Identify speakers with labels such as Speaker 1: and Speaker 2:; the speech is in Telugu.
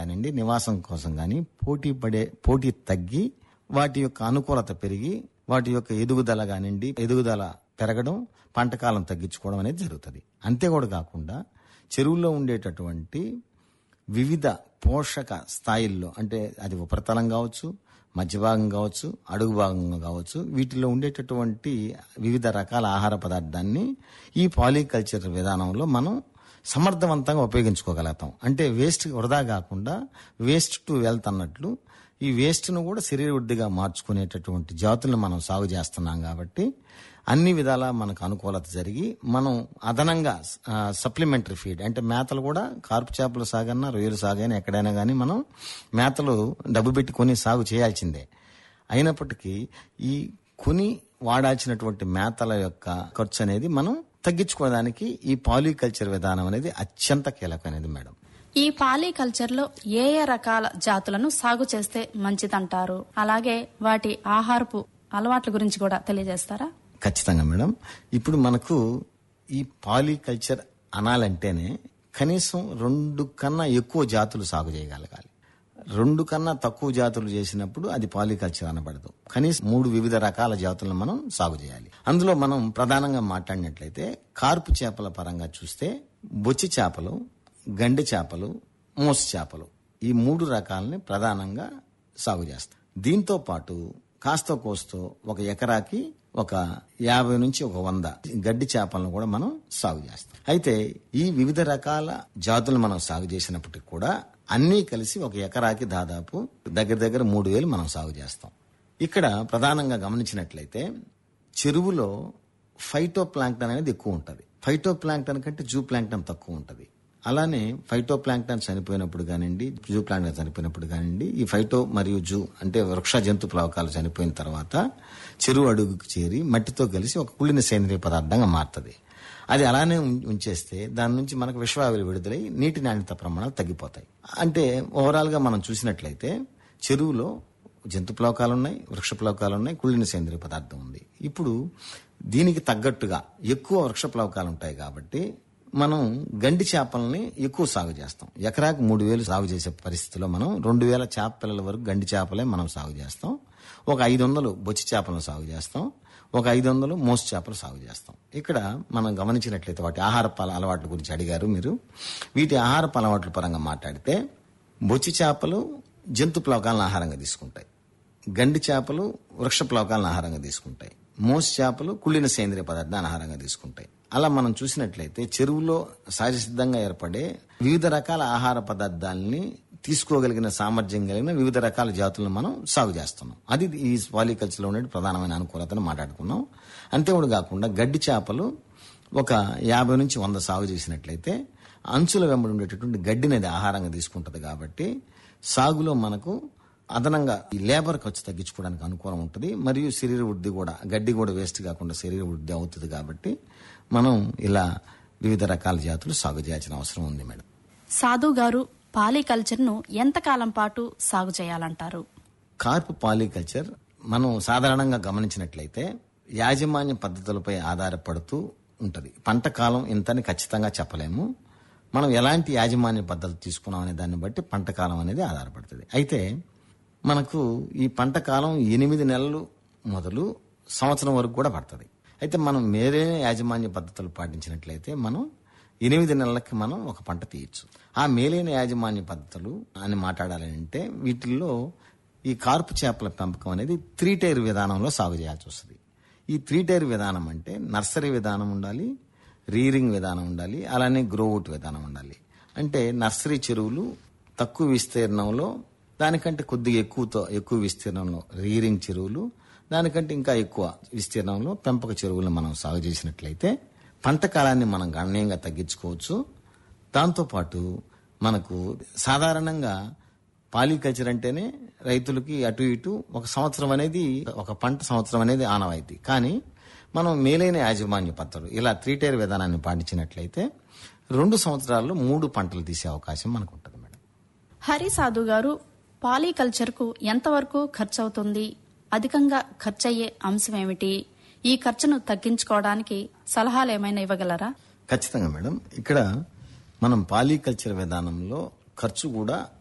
Speaker 1: కానివ్వండి నివాసం కోసం కానీ పోటీ పడే పోటీ తగ్గి వాటి యొక్క అనుకూలత పెరిగి వాటి యొక్క ఎదుగుదల కానివ్వండి ఎదుగుదల పెరగడం పంట కాలం తగ్గించుకోవడం అనేది జరుగుతుంది అంతే కూడా కాకుండా చెరువుల్లో ఉండేటటువంటి వివిధ పోషక స్థాయిల్లో అంటే అది ఉపరితలం కావచ్చు మధ్య భాగం కావచ్చు అడుగు భాగం కావచ్చు వీటిలో ఉండేటటువంటి వివిధ రకాల ఆహార పదార్థాన్ని ఈ పాలికల్చర్ విధానంలో మనం సమర్థవంతంగా ఉపయోగించుకోగలుగుతాం అంటే వేస్ట్ వృధా కాకుండా వేస్ట్ టు వెల్త్ అన్నట్లు ఈ వేస్ట్ను కూడా శరీర వృద్ధిగా మార్చుకునేటటువంటి జాతులను మనం సాగు చేస్తున్నాం కాబట్టి అన్ని విధాలా మనకు అనుకూలత జరిగి మనం అదనంగా సప్లిమెంటరీ ఫీడ్ అంటే మేతలు కూడా కార్పు చేపల సాగన్నా రొయ్యల సాగైనా ఎక్కడైనా కానీ మనం మేతలు డబ్బు పెట్టి కొని సాగు చేయాల్సిందే అయినప్పటికీ ఈ కొని వాడాల్సినటువంటి మేతల యొక్క ఖర్చు అనేది మనం తగ్గించుకోవడానికి ఈ పాలికల్చర్ విధానం అనేది అత్యంత కీలకమైనది మేడం
Speaker 2: ఈ పాలీకల్చర్ లో ఏ ఏ రకాల జాతులను సాగు చేస్తే మంచిదంటారు అలాగే వాటి ఆహారపు అలవాట్ల గురించి కూడా తెలియజేస్తారా
Speaker 1: ఖచ్చితంగా మేడం ఇప్పుడు మనకు ఈ పాలికల్చర్ అనాలంటేనే కనీసం రెండు కన్నా ఎక్కువ జాతులు సాగు చేయగలగాలి రెండు కన్నా తక్కువ జాతులు చేసినప్పుడు అది పాలికల్చర్ అనబడదు కనీసం మూడు వివిధ రకాల జాతులను మనం సాగు చేయాలి అందులో మనం ప్రధానంగా మాట్లాడినట్లయితే కార్పు చేపల పరంగా చూస్తే బొచ్చి చేపలు గండి చేపలు మోసు చేపలు ఈ మూడు రకాలని ప్రధానంగా సాగు చేస్తాం దీంతో పాటు కాస్త కోస్తో ఒక ఎకరాకి ఒక యాభై నుంచి ఒక వంద గడ్డి చేపలను కూడా మనం సాగు చేస్తాం అయితే ఈ వివిధ రకాల జాతులు మనం సాగు చేసినప్పటికి కూడా అన్నీ కలిసి ఒక ఎకరాకి దాదాపు దగ్గర దగ్గర మూడు వేలు మనం సాగు చేస్తాం ఇక్కడ ప్రధానంగా గమనించినట్లయితే చెరువులో ఫైటో ప్లాంక్టన్ అనేది ఎక్కువ ఉంటుంది ఫైటో ప్లాంక్టన్ కంటే జూ ప్లాంక్టన్ తక్కువ ఉంటుంది అలానే ఫైటో ప్లాంక్టన్ చనిపోయినప్పుడు కానివ్వండి జూ ప్లాంక్టన్ చనిపోయినప్పుడు కానివ్వండి ఈ ఫైటో మరియు జూ అంటే వృక్ష జంతు ప్లవకాలు చనిపోయిన తర్వాత చెరువు అడుగుకు చేరి మట్టితో కలిసి ఒక కుళ్ళిన సేంద్రియ పదార్థంగా మారుతుంది అది అలానే ఉం- ఉంచేస్తే దాని నుంచి మనకు విశ్వావిలు విడుదలై నీటి నాణ్యత ప్రమాణాలు తగ్గిపోతాయి అంటే ఓవరాల్ గా మనం చూసినట్లయితే చెరువులో జంతు ప్లవకాలు ఉన్నాయి వృక్ష ప్లవకాలు ఉన్నాయి కుళ్ళిన సేంద్రియ పదార్థం ఉంది ఇప్పుడు దీనికి తగ్గట్టుగా ఎక్కువ వృక్ష ప్లవకాలు ఉంటాయి కాబట్టి మనం గండి చేపల్ని ఎక్కువ సాగు చేస్తాం ఎకరాకు మూడు వేలు సాగు చేసే పరిస్థితిలో మనం రెండు వేల చేప పిల్లల వరకు గండి చేపలే మనం సాగు చేస్తాం ఒక ఐదు వందలు బొచ్చి చేపలను సాగు చేస్తాం ఒక ఐదు వందలు మోసు చేపలు సాగు చేస్తాం ఇక్కడ మనం గమనించినట్లయితే వాటి ఆహార పల అలవాట్ల గురించి అడిగారు మీరు వీటి ఆహార అలవాట్ల పరంగా మాట్లాడితే బొచ్చి చేపలు జంతు ప్లవకాలను ఆహారంగా తీసుకుంటాయి గండి చేపలు వృక్ష ప్లవకాలను ఆహారంగా తీసుకుంటాయి మోస్ చేపలు కుళ్ళిన సేంద్రియ పదార్థాన్ని ఆహారంగా తీసుకుంటాయి అలా మనం చూసినట్లయితే చెరువులో సహజ సిద్ధంగా ఏర్పడే వివిధ రకాల ఆహార పదార్థాలని తీసుకోగలిగిన సామర్థ్యం కలిగిన వివిధ రకాల జాతులను మనం సాగు చేస్తున్నాం అది ఈ పాలికల్చర్లో ఉండే ప్రధానమైన అనుకూలతను మాట్లాడుకున్నాం అంతేకాదు కాకుండా గడ్డి చేపలు ఒక యాభై నుంచి వంద సాగు చేసినట్లయితే అంచుల వెంబడి ఉండేటటువంటి గడ్డిని అది ఆహారంగా తీసుకుంటది కాబట్టి సాగులో మనకు అదనంగా ఈ లేబర్ ఖర్చు తగ్గించుకోవడానికి అనుకూలం ఉంటుంది మరియు శరీర వృద్ధి కూడా గడ్డి కూడా వేస్ట్ కాకుండా శరీర వృద్ధి అవుతుంది కాబట్టి మనం ఇలా వివిధ రకాల జాతులు సాగు చేయాల్సిన అవసరం ఉంది మేడం
Speaker 2: సాధు గారు పాలీకల్చర్ ను ఎంతకాలం పాటు సాగు చేయాలంటారు
Speaker 1: కార్ప్ పాలికల్చర్ మనం సాధారణంగా గమనించినట్లయితే యాజమాన్య పద్ధతులపై ఆధారపడుతూ ఉంటది పంట కాలం ఇంతని ఖచ్చితంగా చెప్పలేము మనం ఎలాంటి యాజమాన్య పద్ధతులు తీసుకున్నాం అనే దాన్ని బట్టి పంట కాలం అనేది ఆధారపడుతుంది అయితే మనకు ఈ పంట కాలం ఎనిమిది నెలలు మొదలు సంవత్సరం వరకు కూడా పడుతుంది అయితే మనం మేలైన యాజమాన్య పద్ధతులు పాటించినట్లయితే మనం ఎనిమిది నెలలకి మనం ఒక పంట తీయచ్చు ఆ మేలైన యాజమాన్య పద్ధతులు అని మాట్లాడాలంటే వీటిల్లో ఈ కార్పు చేపల పెంపకం అనేది త్రీ టైర్ విధానంలో సాగు చేయాల్సి వస్తుంది ఈ త్రీ టైర్ విధానం అంటే నర్సరీ విధానం ఉండాలి రీరింగ్ విధానం ఉండాలి అలానే గ్రోవుట్ విధానం ఉండాలి అంటే నర్సరీ చెరువులు తక్కువ విస్తీర్ణంలో దానికంటే కొద్దిగా ఎక్కువతో ఎక్కువ విస్తీర్ణంలో రీరింగ్ చెరువులు దానికంటే ఇంకా ఎక్కువ విస్తీర్ణంలో పెంపక చెరువులను మనం సాగు చేసినట్లయితే పంట కాలాన్ని మనం గణనీయంగా తగ్గించుకోవచ్చు దాంతోపాటు మనకు సాధారణంగా పాలికల్చర్ అంటేనే రైతులకి అటు ఇటు ఒక సంవత్సరం అనేది ఒక పంట సంవత్సరం అనేది ఆనవాయితీ కానీ మనం మేలైన యాజమాన్య పద్ధతులు ఇలా త్రీ టైర్ విధానాన్ని పాటించినట్లయితే రెండు సంవత్సరాల్లో మూడు పంటలు తీసే అవకాశం మనకు ఉంటుంది మేడం
Speaker 2: హరి సాధు గారు పాలీకల్చర్ కు ఎంతవరకు ఖర్చు అవుతుంది అధికంగా ఖర్చయ్యే అంశం ఏమిటి ఈ ఖర్చును తగ్గించుకోవడానికి సలహాలు ఏమైనా ఇవ్వగలరా
Speaker 1: ఖచ్చితంగా మేడం ఇక్కడ మనం పాలికల్చర్ విధానంలో ఖర్చు కూడా